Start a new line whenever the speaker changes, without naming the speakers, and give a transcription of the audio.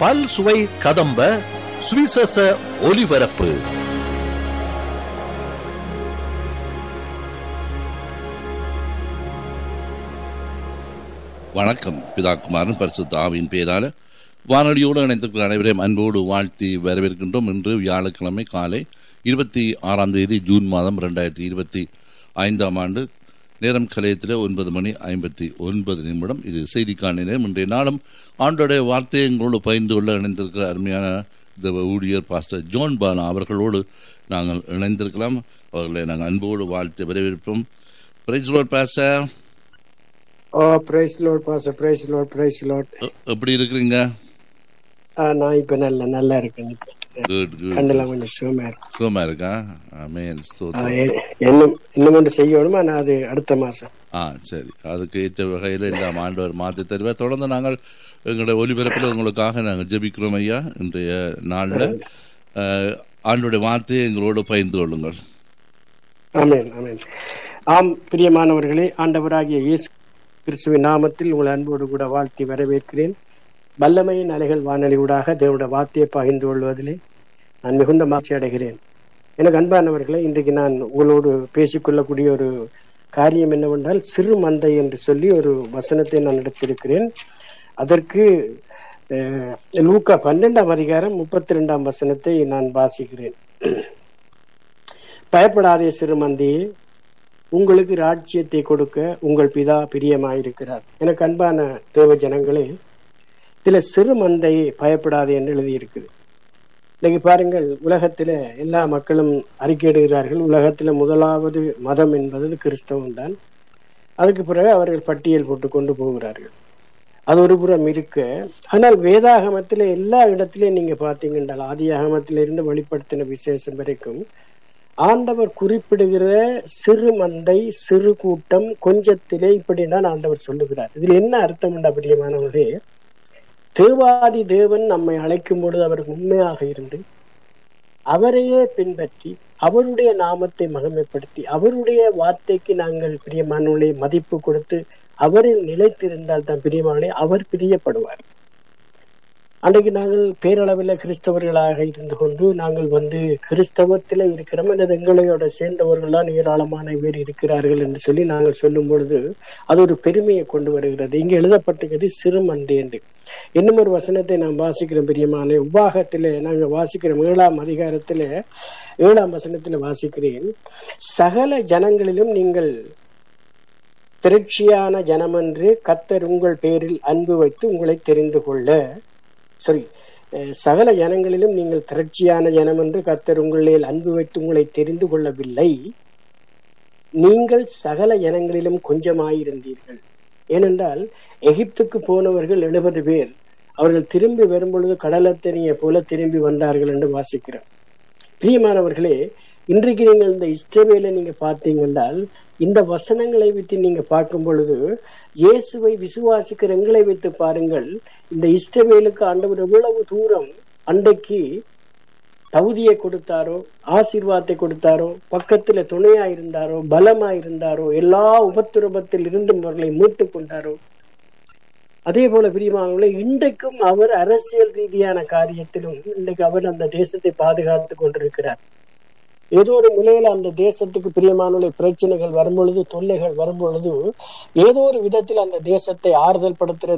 பல் சுவை கதம்ப சுவிசேஷ ஒலிபரப்பு வணக்கம் பிதாக்குமாரன் பரிசுத்த ஆவியின் பேரால வானொலியோடு இணைந்திருக்கிற அனைவரையும் அன்போடு வாழ்த்தி வரவேற்கின்றோம் இன்று வியாழக்கிழமை காலை இருபத்தி ஆறாம் தேதி ஜூன் மாதம் இரண்டாயிரத்தி இருபத்தி ஐந்தாம் ஆண்டு நேரம் கலையத்தில் ஒன்பது மணி ஐம்பத்தி ஒன்பது நிமிடம் இது செய்திக்கான நேரம் இன்றைய நாளும் ஆண்டோடைய வார்த்தையை எங்களோடு பகிர்ந்து கொள்ள இணைந்திருக்கிற அருமையான இந்த ஊழியர் பாஸ்டர் ஜோன் பாலா அவர்களோடு நாங்கள் இணைந்திருக்கலாம் அவர்களை நாங்கள் அன்போடு வாழ்த்து வரவேற்போம் பிரைஸ் ரோட் பாச
ஓ பிரைஸ் லோட் பாச பிரைஸ் லோட் பிரைஸ் லோட்
எப்படி இருக்கிறீங்க
நான் இப்ப நல்ல நல்லா இருக்கேன் இப்ப
குட் குட்
கண்டெல்லாம் கொஞ்சம் சுகமா இருக்கு
சுகமா இருக்கா ஆமேன்
ஆ,
ஸ்தோத்திரம்
எ- இன்னும் இன்னும் ஒன்று செய்யணுமா நான் அது அடுத்த மாசம்
ஆ சரி அதுக்கு ஏற்ற வகையில் எல்லாம் ஆண்டவர் மாற்றி தருவார் தொடர்ந்து நாங்கள் எங்களுடைய ஒலிபரப்பில் உங்களுக்காக நாங்கள் ஜெபிக்கிறோம் ஐயா இன்றைய நாளில் ஆண்டோடைய வார்த்தையை எங்களோடு பகிர்ந்து கொள்ளுங்கள்
ஆமென் ஆமென் ஆம் பிரியமானவர்களே ஆண்டவராகிய இயேசு கிறிஸ்துவின் நாமத்தில் உங்கள் அன்போடு கூட வாழ்த்தி வரவேற்கிறேன் வல்லமையின் அலைகள் வானொலி ஊடாக தேவனுடைய வார்த்தையை பகிர்ந்து கொள்வதிலே நான் மிகுந்த மகிழ்ச்சி அடைகிறேன் எனக்கு அன்பானவர்களே இன்றைக்கு நான் உங்களோடு பேசிக்கொள்ளக்கூடிய ஒரு காரியம் என்னவென்றால் சிறு மந்தை என்று சொல்லி ஒரு வசனத்தை நான் எடுத்திருக்கிறேன் அதற்கு அஹ், லூக்கா பன்னெண்டாம் அதிகாரம் முப்பத்தி ரெண்டாம் வசனத்தை நான் வாசிக்கிறேன் பயப்படாதே சிறுமந்தியே உங்களுக்கு ராஜ்யத்தை கொடுக்க உங்கள் பிதா பிரியமாயிருக்கிறார் எனக்கு அன்பான தேவ ஜனங்களே இதுல சிறு மந்தை பயப்படாதே என்று எழுதியிருக்குது இன்னைக்கு பாருங்கள் உலகத்துல எல்லா மக்களும் அறிக்கையிடுகிறார்கள் உலகத்துல முதலாவது மதம் என்பது கிறிஸ்தவம் தான் அதுக்கு பிறகு அவர்கள் பட்டியல் போட்டு கொண்டு போகிறார்கள் அது ஒரு புறம் இருக்க ஆனால் வேதாகமத்துல எல்லா இடத்திலையும் நீங்க பாத்தீங்கன்னா ஆதி ஆகமத்திலிருந்து வெளிப்படுத்தின விசேஷம் வரைக்கும் ஆண்டவர் குறிப்பிடுகிற சிறு மந்தை சிறு கூட்டம் கொஞ்சத்திலே இப்படிதான் ஆண்டவர் சொல்லுகிறார் இதுல என்ன அர்த்தம் உண்டு அப்படியமானவர்களே தேவாதி தேவன் நம்மை அழைக்கும் பொழுது அவர் உண்மையாக இருந்து அவரையே பின்பற்றி அவருடைய நாமத்தை மகிமைப்படுத்தி அவருடைய வார்த்தைக்கு நாங்கள் பிரியமானவர்களை மதிப்பு கொடுத்து அவரில் நிலைத்திருந்தால் தான் பிரியமானே அவர் பிரியப்படுவார் அன்றைக்கு நாங்கள் பேரளவில் கிறிஸ்தவர்களாக இருந்து கொண்டு நாங்கள் வந்து கிறிஸ்தவத்தில் இருக்கிறோம் அல்லது எங்களையோட சேர்ந்தவர்கள்லாம் ஏராளமான பேர் இருக்கிறார்கள் என்று சொல்லி நாங்கள் சொல்லும் பொழுது அது ஒரு பெருமையை கொண்டு வருகிறது இங்கே எழுதப்பட்டிருக்கிறது சிறுமந்தை என்று இன்னும் ஒரு வசனத்தை நான் வாசிக்கிறேன் பிரியமான உபாகத்திலே நாங்கள் வாசிக்கிறோம் ஏழாம் அதிகாரத்திலே ஏழாம் வசனத்துல வாசிக்கிறேன் சகல ஜனங்களிலும் நீங்கள் திரட்சியான ஜனமென்று கத்தர் உங்கள் பேரில் அன்பு வைத்து உங்களை தெரிந்து கொள்ள சாரி அஹ், சகல ஜனங்களிலும் நீங்கள் திரட்சியான ஜனம் என்று கத்தர் உங்களில் அன்பு வைத்து உங்களை தெரிந்து கொள்ளவில்லை நீங்கள் சகல ஜனங்களிலும் கொஞ்சமாயிருந்தீர்கள் ஏனென்றால் எகிப்துக்கு போனவர்கள் எழுபது பேர் அவர்கள் திரும்பி வரும்பொழுது கடலத்தனியை போல திரும்பி வந்தார்கள் என்று வாசிக்கிறோம் பிரியமானவர்களே இன்றைக்கு நீங்கள் இந்த இஸ்ரவேலை நீங்க பார்த்தீங்கன்றால் இந்த வசனங்களை வைத்து நீங்க பார்க்கும் பொழுது இயேசுவை விசுவாசிக்கிற எங்களை வைத்து பாருங்கள் இந்த இஸ்ரவேலுக்கு ஆண்டவர் எவ்வளவு தூரம் அன்றைக்கு தகுதியை கொடுத்தாரோ ஆசீர்வாதத்தை கொடுத்தாரோ பக்கத்துல துணையா இருந்தாரோ பலமா இருந்தாரோ எல்லா உபத்திரபத்தில் இருந்தும் அவர்களை மீட்டு கொண்டாரோ அதே போல பிரியமானவர்களே இன்றைக்கும் அவர் அரசியல் ரீதியான காரியத்திலும் இன்றைக்கு அவர் அந்த தேசத்தை பாதுகாத்து கொண்டிருக்கிறார் ஏதோ ஒரு நிலையில அந்த தேசத்துக்கு பிரியமானவர்களை பிரச்சனைகள் வரும்பொழுது தொல்லைகள் வரும்பொழுது ஏதோ ஒரு விதத்தில் அந்த தேசத்தை ஆறுதல் படுத்துற